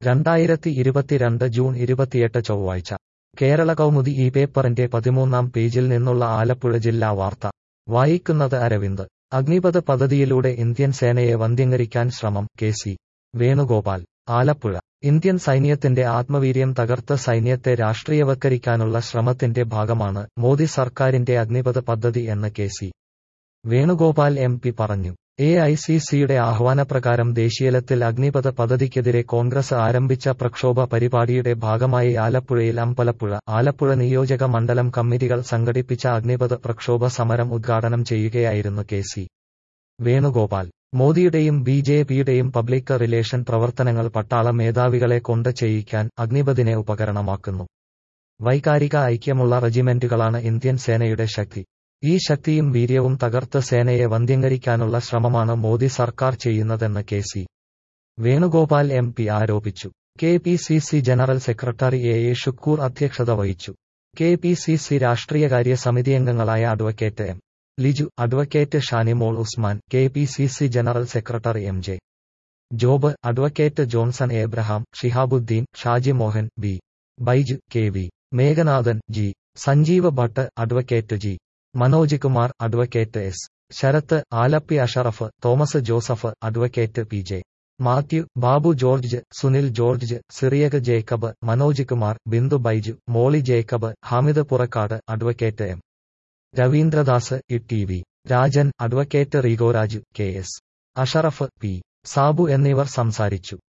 രണ്ടായിരത്തി ഇരുപത്തിരണ്ട് ജൂൺ ഇരുപത്തിയെട്ട് ചൊവ്വാഴ്ച കേരള കൗമുദി ഈ പേപ്പറിന്റെ പതിമൂന്നാം പേജിൽ നിന്നുള്ള ആലപ്പുഴ ജില്ലാ വാർത്ത വായിക്കുന്നത് അരവിന്ദ് അഗ്നിപഥ പദ്ധതിയിലൂടെ ഇന്ത്യൻ സേനയെ വന്ധ്യംകരിക്കാൻ ശ്രമം K C Venugopal Alappuzha Indian സൈന്യത്തിന്റെ ആത്മവീര്യം തകർത്ത് സൈന്യത്തെ രാഷ്ട്രീയവൽക്കരിക്കാനുള്ള ശ്രമത്തിന്റെ ഭാഗമാണ് മോദി സർക്കാരിന്റെ അഗ്നിപഥ പദ്ധതി എന്ന് K C Venugopal M P പറഞ്ഞു എ ഐ സി സിയുടെ ആഹ്വാനപ്രകാരം ദേശീയതലത്തിൽ അഗ്നിപഥ പദ്ധതിക്കെതിരെ കോൺഗ്രസ് ആരംഭിച്ച പ്രക്ഷോഭ പരിപാടിയുടെ ഭാഗമായി ആലപ്പുഴയിൽ അമ്പലപ്പുഴ ആലപ്പുഴ നിയോജക മണ്ഡലം കമ്മിറ്റികൾ സംഘടിപ്പിച്ച അഗ്നിപഥ പ്രക്ഷോഭ സമരം ഉദ്ഘാടനം ചെയ്യുകയായിരുന്നു കെ സി വേണുഗോപാൽ മോദിയുടെയും ബി ജെ പിയുടെയും പബ്ലിക് റിലേഷൻ പ്രവർത്തനങ്ങൾ പട്ടാള മേധാവികളെ കൊണ്ട് ചെയ്യിക്കാൻ അഗ്നിപഥിനെ ഉപകരണമാക്കുന്നു വൈകാരിക ഐക്യമുള്ള റെജിമെന്റുകളാണ് ഇന്ത്യൻ സേനയുടെ ശക്തി ഈ ശക്തിയും വീര്യവും തകർത്ത് സേനയെ വന്ധ്യംകരിക്കാനുള്ള ശ്രമമാണ് മോദി സർക്കാർ ചെയ്യുന്നതെന്ന് K C Venugopal M P ആരോപിച്ചു K P C C general secretary A A Shukoor അധ്യക്ഷത വഹിച്ചു കെ പി സി സി രാഷ്ട്രീയകാര്യ സമിതി അംഗങ്ങളായ advocate M Liju advocate Shanimol Usman K P C C general secretary M J Job advocate Johnson Abraham Shihabuddin Shaji Mohan B Baiju K V Meghanathan G Sanjeeva Bhat advocate G Manoj Kumar advocate S Sarath Alleppey Ashraf Thomas Joseph advocate P J Mathew Babu George Sunil George Cyriac Jacob Manoj Kumar Bindu Baiju Molly Jacob Hamid Purakkad advocate M Raveendradas E T V Rajan advocate Reegoraju K S Ashraf P Sabu എന്നിവർ സംസാരിച്ചു